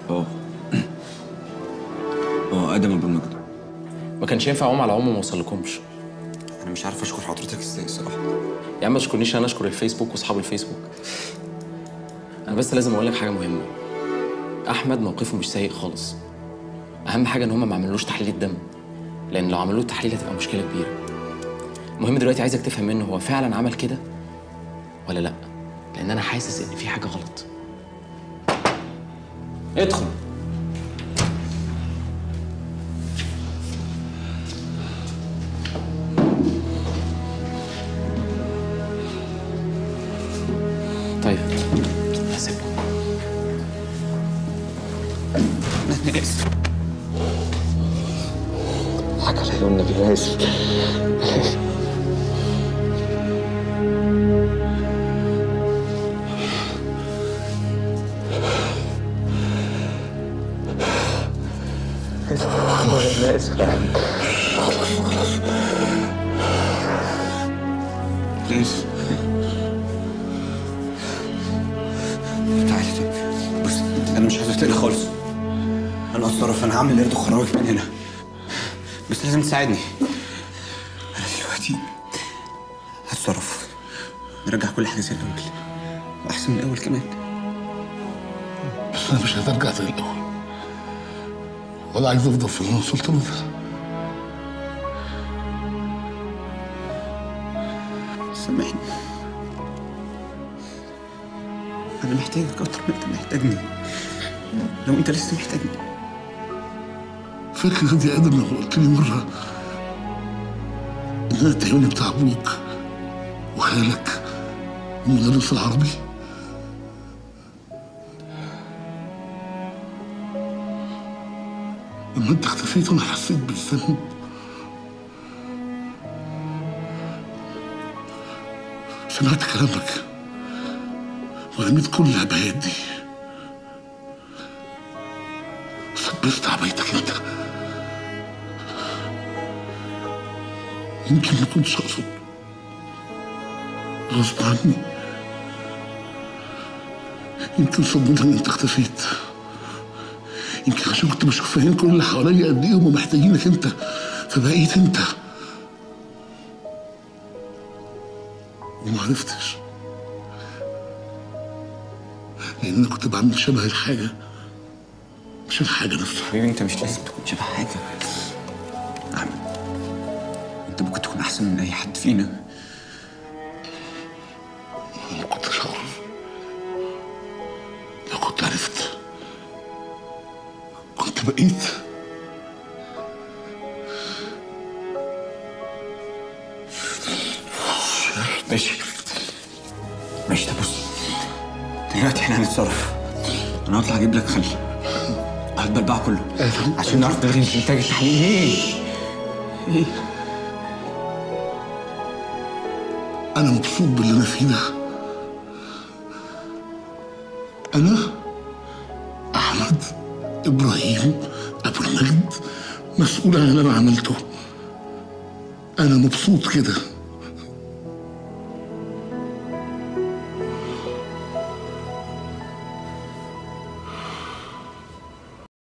اه اه ادم ابو المجد ما كانش ينفع اقوم على عمو ما اوصلكمش انا مش عارف اشكر حضرتك ازاي الصراحه يا عم ما تشكرنيش انا اشكر الفيسبوك واصحاب الفيسبوك انا بس لازم اقول لك حاجه مهمه احمد موقفه مش سيء خالص اهم حاجه ان هم ما عملوش تحليل دم لان لو عملوه تحليل هتبقى مشكله كبيره المهم دلوقتي عايزك تفهم منه هو فعلا عمل كده ولا لا لان انا حاسس ان في حاجه غلط ادخل طيب سيبني انا اسف حاجه عليا والنبي انا اسف انا اسف خلاص خلاص اسف تعالي طيب بص انا مش عايز اقتلك خالص انا اتصرف انا هعمل قرد وخرجك من هنا بس لازم تساعدني انا دلوقتي هتصرف نرجع كل حاجه زي الاول واحسن من الاول كمان بس انا مش هترجع زي الاول ولا عايز افضل في اللي انا وصلت له ده سامحني انا محتاجك اكتر ما انت محتاجني لو انت لسه محتاجني فاكر يا ادم لما قلت لي مره ان انا التعيوني بتاع ابوك وخالك ومدرس العربي لما انت اختفيت انا حسيت بالذنب سمعت كلامك ورميت كل العبايات دي ثبست عبايتك انت يمكن ما كنتش اقصد غصب عني يمكن صدمتها ان انت اختفيت يمكن عشان كنت بشوف فاهم كل اللي حواليا قد ايه هم محتاجينك انت فبقيت انت وما عرفتش لان انا كنت بعمل شبه الحاجه مش الحاجه نفسها حبيبي انت مش لازم تكون شبه حاجه احمد انت ممكن تكون احسن من اي حد فينا ما كنتش اعرف لو كنت عرفت كنت بقيت ماشي ماشي طب بص دلوقتي احنا هنتصرف انا هطلع اجيب لك خل هات البلبع كله عشان نعرف نلغي الانتاج التحليلي ايه ايه انا مبسوط باللي انا فيه ده انا احمد ابراهيم ابو المجد مسؤول عن اللي انا عملته انا مبسوط كده